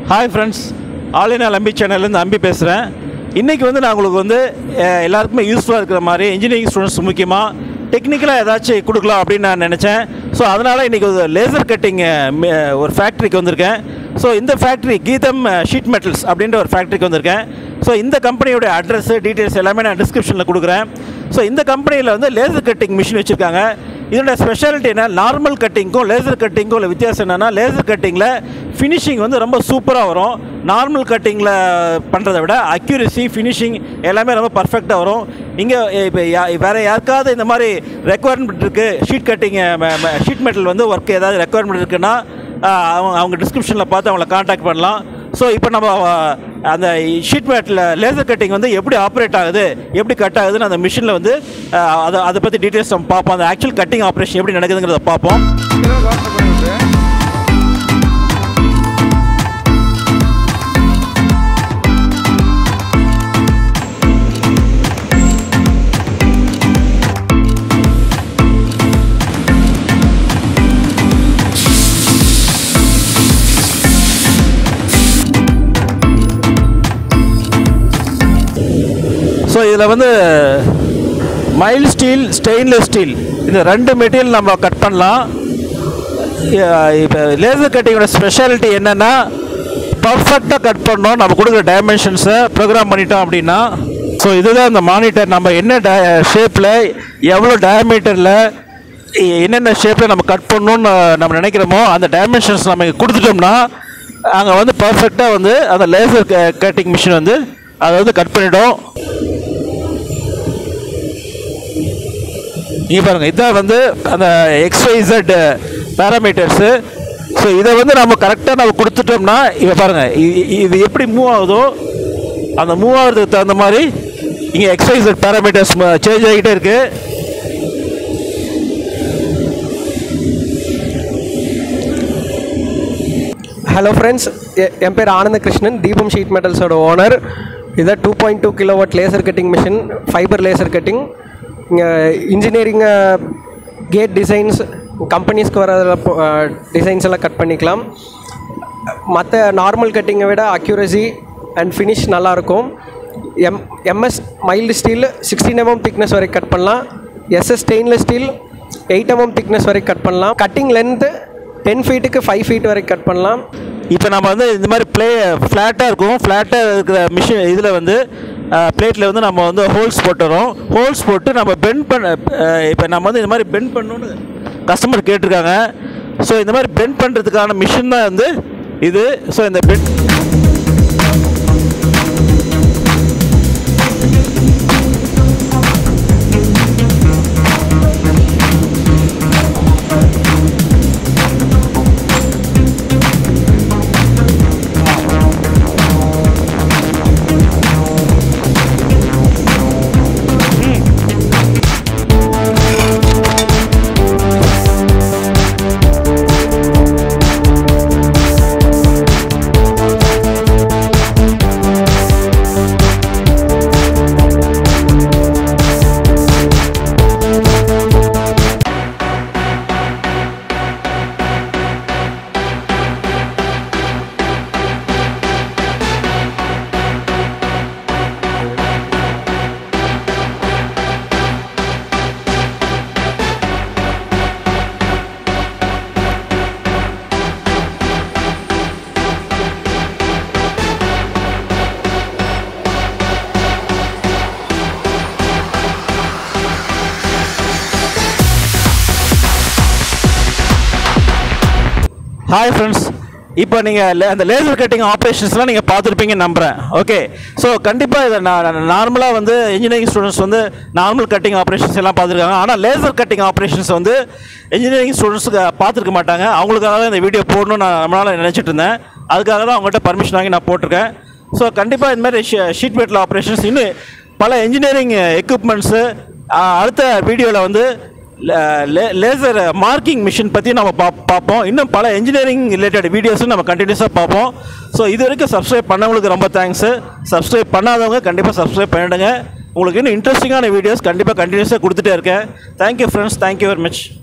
hi friends all in all Ambi சேனல்லேருந்து அம்பி பேசுகிறேன் இன்றைக்கி வந்து நான் உங்களுக்கு வந்து அஹ், எல்லாருக்குமே யூஸ்ஃபுல்லாக இருக்கிற மாதிரி இன்ஜினியரிங் ஸ்டூடெண்ட்ஸ் முக்கியமாக டெக்னிக்கலாக ஏதாச்சும் கொடுக்கலாம் அப்படின்னு நான் நினச்சேன் ஸோ அதனால் இன்றைக்கி ஒரு லேசர் கட்டிங் ஒரு ஃபேக்ட்ரிக்கு வந்திருக்கேன் ஸோ இந்த ஃபேக்ட்ரி கீதம் ஷீட் மெட்டல்ஸ் அப்படின்ற ஒரு ஃபேக்ட்ரிக்கு வந்திருக்கேன் ஸோ இந்த கம்பெனியோட அட்ரஸ் டீட்டெயில்ஸ் எல்லாமே நான் டிஸ்கிரிப்ஷனில் கொடுக்குறேன் ஸோ இந்த கம்பெனியில் வந்து லேசர் கட்டிங் மிஷின் வச்சுருக்காங்க இதோட ஸ்பெஷாலிட்டி என்ன நார்மல் கட்டிங்க்கும் லேசர் கட்டிங்க்கும் உள்ள வித்தியாசம் என்னென்னா லேசர் கட்டிங்கில் ஃபினிஷிங் வந்து ரொம்ப சூப்பராக வரும் நார்மல் கட்டிங்கில் பண்ணுறதை விட அக்யூரசி ஃபினிஷிங் எல்லாமே ரொம்ப பர்ஃபெக்டாக வரும் இங்கே இப்போ வேறு யாருக்காவது இந்த மாதிரி ரெக்குவயர்மெண்ட் இருக்குது ஷீட் கட்டிங் ஷீட் மெட்டல் வந்து ஒர்க் ஏதாவது ரெக்குவயர்மெண்ட் இருக்குன்னா ஆஹ், அவங்க அவங்க டிஸ்கிரிப்ஷனில் பார்த்து அவங்கள காண்டாக்ட் பண்ணலாம் ஸோ இப்போ நம்ம ஆஹ், அந்த ஷீட் மேட்டில் லேசர் கட்டிங் வந்து எப்படி ஆப்ரேட் ஆகுது எப்படி கட் ஆகுதுன்னு அந்த மிஷினில் வந்து ஆஹ், அதை அதை பற்றி டீட்டெயில்ஸ் நம்ம பார்ப்போம் அந்த ஆக்சுவல் கட்டிங் ஆப்ரேஷன் எப்படி நடக்குதுங்கிறத பார்ப்போம் ஸோ இதில் வந்து மைல் ஸ்டீல் ஸ்டெயின்லெஸ் ஸ்டீல் இந்த ரெண்டு மெட்டீரியல் நம்ம கட் பண்ணலாம் இப்போ லேசர் கட்டிங்கோட ஸ்பெஷாலிட்டி என்னென்னா பர்ஃபெக்டாக கட் பண்ணோம் நம்ம கொடுக்குற டைமென்ஷன்ஸை ப்ரோக்ராம் பண்ணிட்டோம் அப்படின்னா ஸோ இதுதான் இந்த மானிட்டர் நம்ம என்ன டை ஷேப்பில் எவ்வளோ டயமீட்டரில் என்னென்ன ஷேப்பில் நம்ம கட் பண்ணணும்னு நம்ம நினைக்கிறோமோ அந்த டைமென்ஷன்ஸ் நம்ம இங்க கொடுத்துட்டோம்னா அங்கே வந்து பர்ஃபெக்டாக வந்து அந்த லேசர் கட்டிங் மிஷின் வந்து அதை வந்து கட் பண்ணிடும் இங்கே பாருங்க இதான் வந்து அந்த எக்ஸ்வைசட் பேராமீட்டர்ஸு ஸோ இதை வந்து நம்ம கரெக்டாக நம்ம கொடுத்துட்டோம்னா இதை பாருங்க இ- இ- இது எப்படி மூவ் ஆகுதோ அந்த மூவ் ஆகிறதுக்கு தகுந்த மாதிரி இங்கே எக்ஸ்வைசட் பேராமீட்டர்ஸ் சேஞ்ச் ஆகிட்டே இருக்குது ஹலோ ஃப்ரெண்ட்ஸ் என் பேர் ஆனந்த கிருஷ்ணன் தீபம் ஷீட் மெட்டல்ஸோட ஓனர் இதை two point two kilowatt laser cutting machine fibre laser cutting இங்கே இன்ஜினியரிங் கேட் டிசைன்ஸ் கம்பெனிஸ்க்கு வர டிசைன்ஸ் எல்லாம் கட் பண்ணிக்கலாம் மற்ற நார்மல் கட்டிங்கை விட அக்யூரசி அண்ட் ஃபினிஷ் நல்லாயிருக்கும் M MS mild steel sixteen mm thickness வரைக்கும் கட் பண்ணலாம் SS stainless steel eight mm thickness வரைக்கும் கட் பண்ணலாம் கட்டிங் லென்த்து டென் ஃபீட்டுக்கு ஃபைவ் ஃபீட் வரைக்கும் கட் பண்ணலாம் இப்போ நம்ம வந்து இந்த மாதிரி ப்ளே ஃப்ளாட்டாக இருக்கும் ஃப்ளாட்டாக இருக்கிற மிஷின் இதில் வந்து பிளேட்டில் வந்து நம்ம வந்து ஹோல்ஸ் போட்டுறோம் ஹோல்ஸ் போட்டு நம்ம பெண்ட் பண்ண இப்போ நம்ம வந்து இந்த மாதிரி பெண்ட் பண்ணணும்னு கஸ்டமர் கேட்டிருக்காங்க ஸோ இந்த மாதிரி பெண்ட் பண்ணுறதுக்கான மிஷின் தான் வந்து இது ஸோ இந்த பெண்ட் ஹாய் ஃப்ரெண்ட்ஸ் இப்போ நீங்கள் அந்த லேசர் கட்டிங் ஆப்ரேஷன்ஸ்லாம் நீங்கள் பார்த்துருப்பீங்கன்னு நம்புகிறேன் ஓகே ஸோ கண்டிப்பாக இதை நான் நார்மலாக வந்து இன்ஜினியரிங் ஸ்டூடெண்ட்ஸ் வந்து நார்மல் கட்டிங் ஆப்ரேஷன்ஸ் எல்லாம் பார்த்துருக்காங்க ஆனால் லேசர் கட்டிங் ஆப்ரேஷன்ஸ் வந்து இன்ஜினியரிங் ஸ்டூடெண்ட்ஸுக்கு பார்த்துருக்க மாட்டாங்க அவங்களுக்காக தான் இந்த வீடியோ போடணும்னு நான் ரொம்ப நாள் நினச்சிட்டு இருந்தேன் அதுக்காக தான் அவங்ககிட்ட பர்மிஷன் வாங்கி நான் போட்டிருக்கேன் ஸோ கண்டிப்பாக இந்த மாதிரி ஷீட் மெட்டல் ஆப்ரேஷன்ஸ் இன்னும் பல இன்ஜினியரிங் எக்யூப்மெண்ட்ஸு அடுத்த வீடியோவில் வந்து லேசர் மார்க்கிங் மிஷின் பற்றி நம்ம பா பார்ப்போம் இன்னும் பல இன்ஜினியரிங் ரிலேட்டட் வீடியோஸும் நம்ம கண்டினியூஸாக பார்ப்போம் ஸோ இது வரைக்கும் சப்ஸ்கிரைப் பண்ணவங்களுக்கு ரொம்ப தேங்க்ஸு சப்ஸ்கிரைப் பண்ணாதவங்க கண்டிப்பாக சப்ஸ்கிரைப் பண்ணிடுங்க உங்களுக்கு இன்னும் இன்ட்ரெஸ்டிங்கான வீடியோஸ் கண்டிப்பாக கண்டினியூஸாக கொடுத்துட்டே இருக்கேன் thank you friends thank you very much